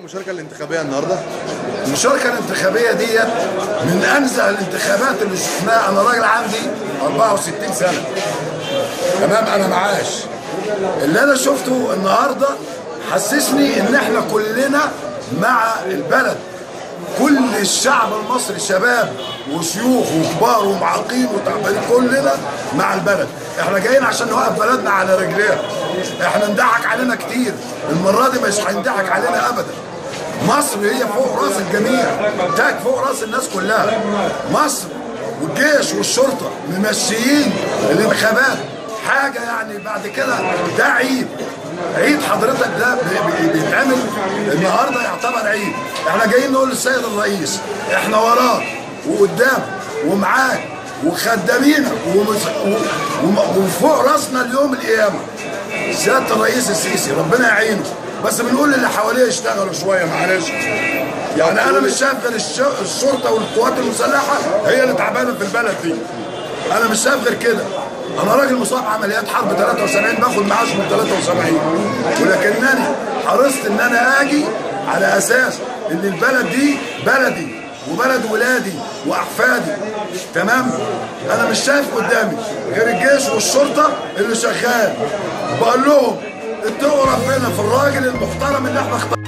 المشاركه الانتخابيه النهارده المشاركه الانتخابيه ديت من انزه الانتخابات اللي شفناها انا راجل عندي 64 سنه تمام انا معاش اللي انا شفته النهارده حسسني ان احنا كلنا مع البلد كل الشعب المصري شباب وشيوخ وكبار ومعاقين وتعبانين كلنا مع البلد احنا جايين عشان نوقف بلدنا على رجليها احنا اندعك علينا كتير المره دي مش هيندعك علينا ابدا مصر هي فوق راس الجميع تاج فوق راس الناس كلها مصر والجيش والشرطه ممشيين الانتخابات حاجه يعني بعد كده ده عيد عيد حضرتك ده بي- بي- بيتعمل النهارده يعتبر عيد احنا جايين نقول للسيد الرئيس احنا وراك وقدامك ومعاك وخدامينك ومس- و- وم- وفوق راسنا اليوم القيامه سياده الرئيس السيسي ربنا يعينه بس بنقول للي حواليه يشتغلوا شويه معلش يعني انا مش شايف غير الش- الشرطه والقوات المسلحه هي اللي تعبانه في البلد دي انا مش شايف غير كده انا راجل مصاب عمليات حرب 73 باخد معاش من 73 ولكنني حرصت ان انا اجي على اساس ان البلد دي بلدي وبلد ولادي واحفادي تمام انا مش شايف قدامي غير الجيش والشرطه اللي شغال بقول لهم اتقوا ربنا في الراجل المحترم اللي احنا اخترناه